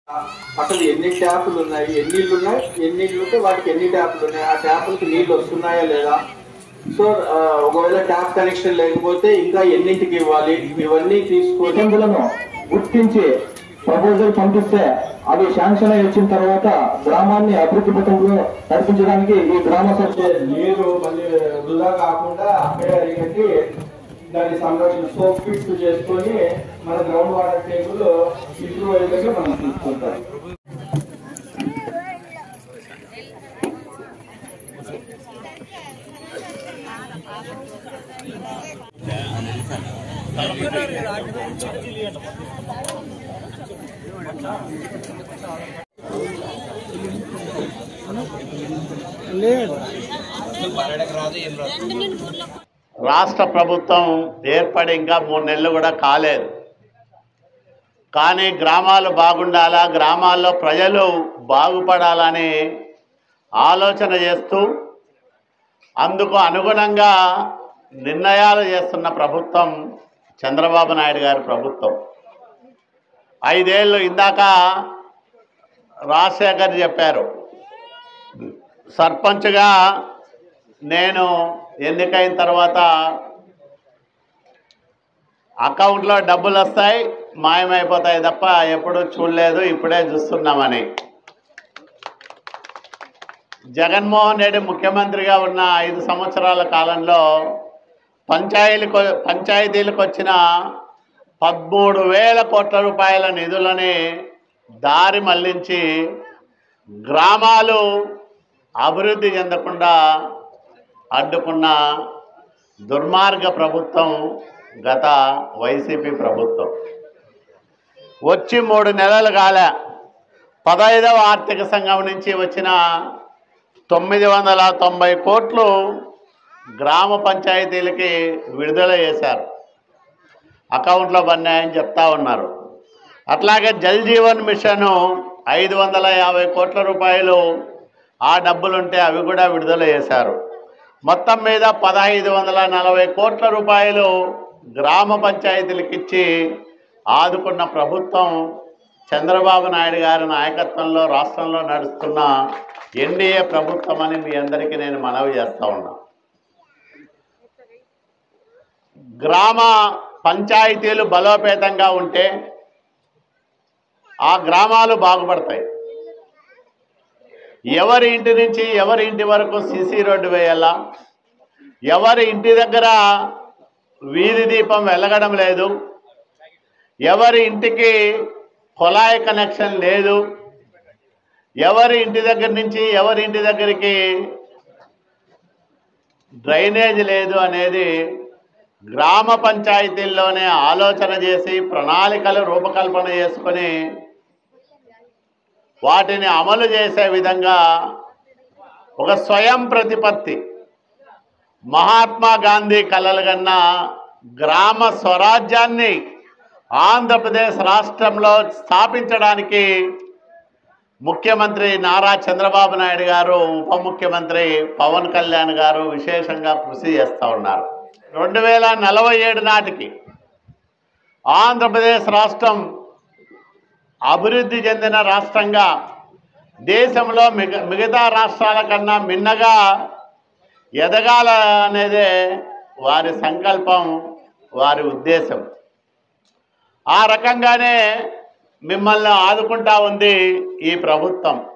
అసలు ఎన్ని ట్యాపులు ఉన్నాయి ఎన్ని ఇళ్ళు ఉన్నాయి ఎన్ని ఇళ్ళు ఉంటే వాటికి ఎన్ని ట్యాపులు ఉన్నాయి ఆ ట్యాపులకి నీళ్లు వస్తున్నాయా లేదా సో ఆ, ఒకవేళ ట్యాప్ కనెక్షన్ లేకపోతే ఇంకా ఎన్నింటికి ఇవ్వాలి ఇవన్నీ తీసుకొని ఇబ్బందులను గుర్తించి ప్రపోజల్ పంపిస్తే అవి శాంక్షన్ అయి వచ్చిన తర్వాత గ్రామాన్ని అభివృద్ధి పథంలో నడిపించడానికి ఈ గ్రామ సభ నీరు మళ్ళీ వృధా కాకుండా అక్కడే అరిగట్టి దాని సంరక్షణ సోప్ ఫిక్స్ చేసుకొని మన గ్రౌండ్ వాటర్ టేబుల్ ఇంప్రూవ్ అయ్యేలాగా మనం చూసుకుంటాం రాష్ట్ర ప్రభుత్వం ఏర్పడి ఇంకా మూడు నెలలు కూడా కాలేదు కానీ గ్రామాలు బాగుండాలా గ్రామాల్లో ప్రజలు బాగుపడాలని ఆలోచన చేస్తూ అందుకు అనుగుణంగా నిర్ణయాలు చేస్తున్న ప్రభుత్వం చంద్రబాబు నాయుడు గారి ప్రభుత్వం ఐదేళ్ళు ఇందాక రాజశేఖర్ చెప్పారు సర్పంచ్గా నేను ఎన్నికైన తర్వాత అకౌంట్లో డబ్బులు వస్తాయి మాయమైపోతాయి తప్ప ఎప్పుడూ చూడలేదు ఇప్పుడే చూస్తున్నామని జగన్మోహన్ రెడ్డి ముఖ్యమంత్రిగా ఉన్న ఐదు సంవత్సరాల కాలంలో పంచాయతీలకు పంచాయతీలకు వచ్చిన పదమూడు వేల కోట్ల రూపాయల నిధులని దారి మళ్లించి గ్రామాలు అభివృద్ధి చెందకుండా అడ్డుకున్న దుర్మార్గ ప్రభుత్వం గత వైసీపీ ప్రభుత్వం వచ్చి మూడు నెలలు కాలే పదహైదవ ఆర్థిక సంఘం నుంచి వచ్చిన తొమ్మిది వందల తొంభై కోట్లు గ్రామ పంచాయతీలకి విడుదల చేశారు అకౌంట్లో పడినాయని చెప్తా ఉన్నారు అట్లాగే జల్ జీవన్ మిషన్ ఐదు వందల యాభై కోట్ల రూపాయలు ఆ డబ్బులుంటే అవి కూడా విడుదల చేశారు మొత్తం మీద పదహైదు వందల నలభై కోట్ల రూపాయలు గ్రామ పంచాయతీలకు ఇచ్చి ఆదుకున్న ప్రభుత్వం చంద్రబాబు నాయుడు గారి నాయకత్వంలో రాష్ట్రంలో నడుస్తున్న ఎన్డీఏ ప్రభుత్వం అని మీ అందరికీ నేను మనవి చేస్తా ఉన్నా గ్రామ పంచాయతీలు బలోపేతంగా ఉంటే ఆ గ్రామాలు బాగుపడతాయి ఎవరి ఇంటి నుంచి ఎవరి ఇంటి వరకు సీసీ రోడ్డు వేయాలా ఎవరి ఇంటి దగ్గర వీధి దీపం వెలగడం లేదు ఎవరి ఇంటికి కుళాయి కనెక్షన్ లేదు ఎవరి ఇంటి దగ్గర నుంచి ఎవరి ఇంటి దగ్గరికి డ్రైనేజ్ లేదు అనేది గ్రామ పంచాయతీల్లోనే ఆలోచన చేసి ప్రణాళికలు రూపకల్పన చేసుకొని వాటిని అమలు చేసే విధంగా ఒక స్వయం ప్రతిపత్తి మహాత్మా గాంధీ కలలు కన్న గ్రామ స్వరాజ్యాన్ని ఆంధ్రప్రదేశ్ రాష్ట్రంలో స్థాపించడానికి ముఖ్యమంత్రి నారా చంద్రబాబు నాయుడు గారు ఉప ముఖ్యమంత్రి పవన్ కళ్యాణ్ గారు విశేషంగా కృషి చేస్తూ ఉన్నారు రెండు వేల నలభై ఏడు నాటికి ఆంధ్రప్రదేశ్ రాష్ట్రం అభివృద్ధి చెందిన రాష్ట్రంగా దేశంలో మిగ మిగతా రాష్ట్రాల కన్నా మిన్నగా ఎదగాల అనేదే వారి సంకల్పం వారి ఉద్దేశం ఆ రకంగానే మిమ్మల్ని ఆదుకుంటా ఉంది ఈ ప్రభుత్వం